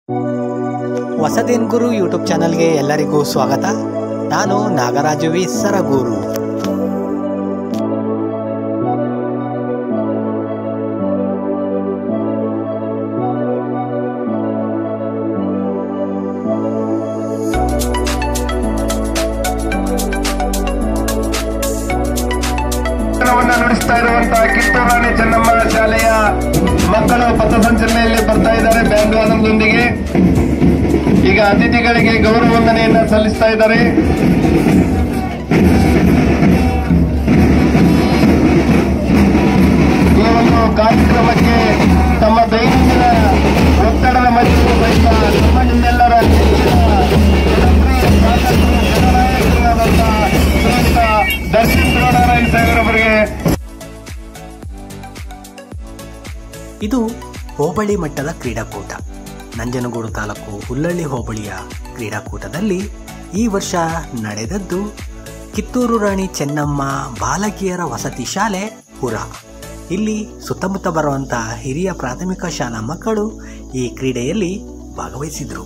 ಹೊಸದೇನ್ ಗುರು YouTube ಚಾನಲ್ಗೆ ಎಲ್ಲರಿಗೂ ಸ್ವಾಗತ ನಾನು ನಾಗರಾಜು ವಿ ಸರಗೂರು ಶಿಕ್ಷಣವನ್ನ ನುಡಿಸ್ತಾ ಇರುವಂತಹ ಕಿತ್ತೂರು ರಾಣಿ ಚೆನ್ನಮ್ಮ ಶಾಲೆಯ ಮಕ್ಕಳು ಪಥಸಂಚಲನೆಯಲ್ಲಿ ಬರ್ತಾ ಇದ್ದಾರೆ ಬ್ಯಾಂಡ್ ವಾದನದೊಂದಿಗೆ ಈಗ ಅತಿಥಿಗಳಿಗೆ ಗೌರವ ವಂದನೆಯನ್ನ ಸಲ್ಲಿಸ್ತಾ ಇದ್ದಾರೆ ಈ ಒಂದು ಕಾರ್ಯಕ್ರಮಕ್ಕೆ ತಮ್ಮ ದೈನಂದಿನ ಒತ್ತಡದ ಮಧ್ಯೆ ಸಹಿತ ನಮ್ಮ ನಿಮ್ಮೆಲ್ಲರ ನೆಚ್ಚಿನ ಜನಪ್ರಿಯ ಶಾಸಕರು ಜನನಾಯಕರಾದಂತಹ ಶ್ರೀಯುತ ದರ್ಶನ್ ನಾರಾಯಣ ಸಾಹೇಬರವರಿಗೆ ಇದು ಹೋಬಳಿ ಮಟ್ಟದ ಕ್ರೀಡಾಕೂಟ ನಂಜನಗೂಡು ತಾಲೂಕು ಹುಲ್ಲಳ್ಳಿ ಹೋಬಳಿಯ ಕ್ರೀಡಾಕೂಟದಲ್ಲಿ ಈ ವರ್ಷ ನಡೆದದ್ದು ಕಿತ್ತೂರು ರಾಣಿ ಚೆನ್ನಮ್ಮ ಬಾಲಕಿಯರ ವಸತಿ ಶಾಲೆ ಪುರ ಇಲ್ಲಿ ಸುತ್ತಮುತ್ತ ಬರುವಂಥ ಹಿರಿಯ ಪ್ರಾಥಮಿಕ ಶಾಲಾ ಮಕ್ಕಳು ಈ ಕ್ರೀಡೆಯಲ್ಲಿ ಭಾಗವಹಿಸಿದರು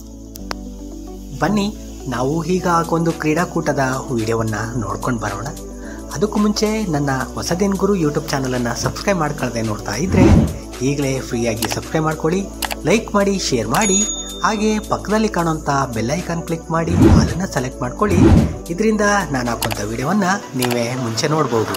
ಬನ್ನಿ ನಾವು ಈಗ ಒಂದು ಕ್ರೀಡಾಕೂಟದ ವಿಡಿಯೋವನ್ನು ನೋಡ್ಕೊಂಡು ಬರೋಣ ಅದಕ್ಕೂ ಮುಂಚೆ ನನ್ನ ಹೊಸದೇನ್ ಗುರು ಯೂಟ್ಯೂಬ್ ಚಾನಲನ್ನು ಸಬ್ಸ್ಕ್ರೈಬ್ ಮಾಡ್ಕೊಳ್ಳದೆ ನೋಡ್ತಾ ಇದ್ದರೆ ಈಗಲೇ ಫ್ರೀಯಾಗಿ ಸಬ್ಸ್ಕ್ರೈಬ್ ಮಾಡ್ಕೊಳ್ಳಿ ಲೈಕ್ ಮಾಡಿ ಶೇರ್ ಮಾಡಿ ಹಾಗೆ ಪಕ್ಕದಲ್ಲಿ ಕಾಣುವಂಥ ಬೆಲ್ಲೈಕಾನ್ ಕ್ಲಿಕ್ ಮಾಡಿ ಅದನ್ನು ಸೆಲೆಕ್ಟ್ ಮಾಡ್ಕೊಳ್ಳಿ ಇದರಿಂದ ನಾನು ಹಾಕುವಂಥ ವಿಡಿಯೋವನ್ನು ನೀವೇ ಮುಂಚೆ ನೋಡ್ಬೋದು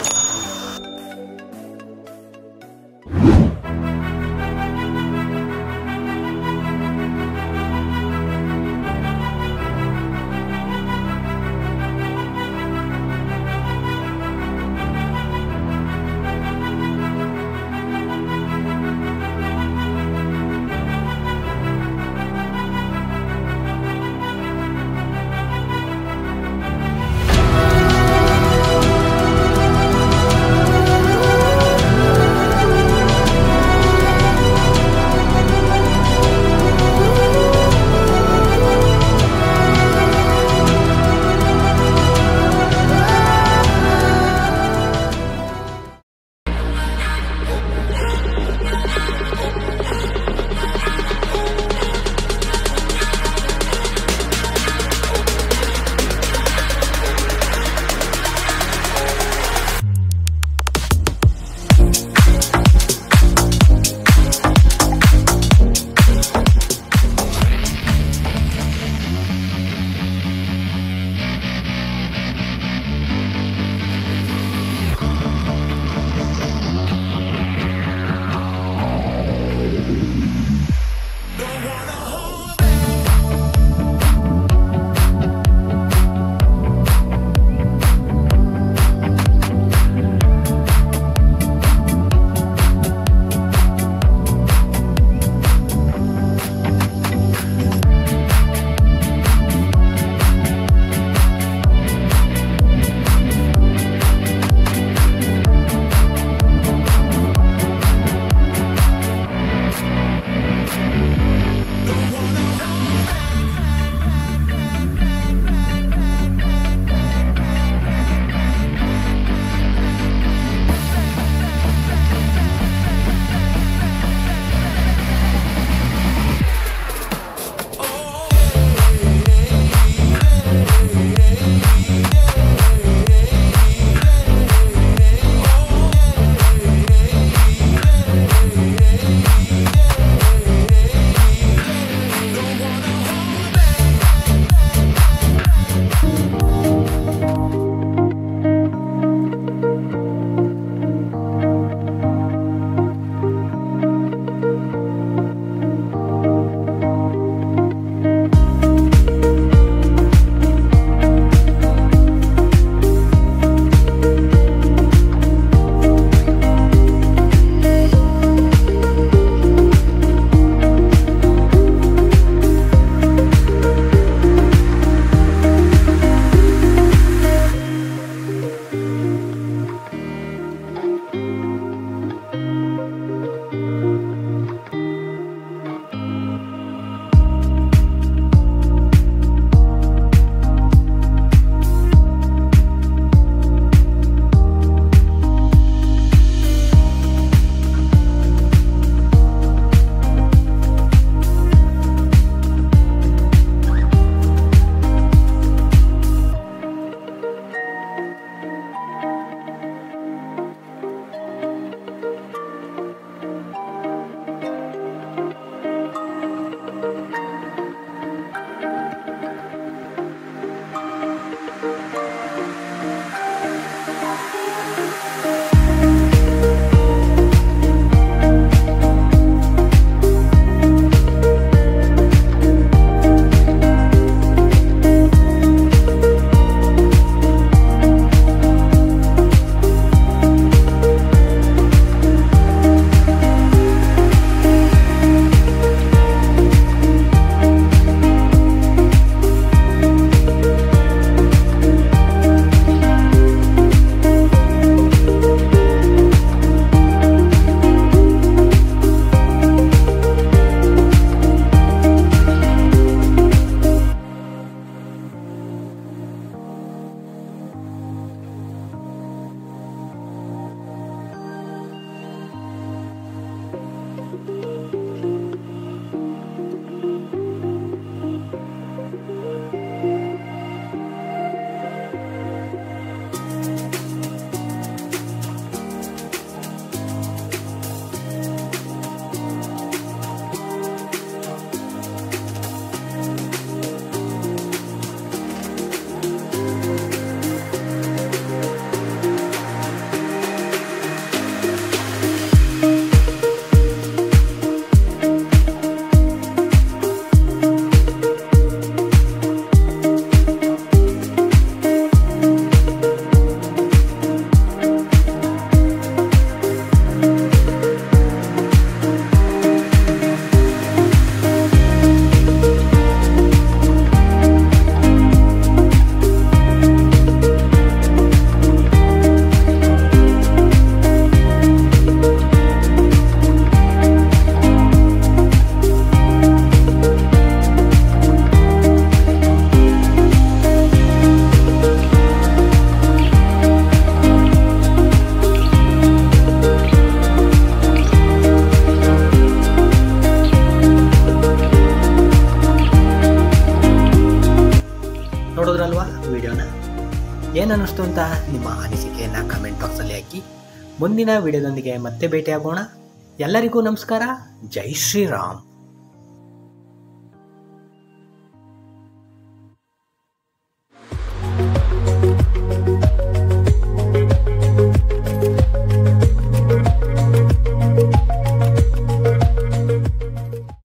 ಏನು ಅನ್ನಿಸ್ತು ಅಂತ ನಿಮ್ಮ ಅನಿಸಿಕೆಯನ್ನು ಕಮೆಂಟ್ ಬಾಕ್ಸಲ್ಲಿ ಹಾಕಿ ಮುಂದಿನ ವಿಡಿಯೋದೊಂದಿಗೆ ಮತ್ತೆ ಭೇಟಿಯಾಗೋಣ ಎಲ್ಲರಿಗೂ ನಮಸ್ಕಾರ ಜೈ ಶ್ರೀರಾಮ್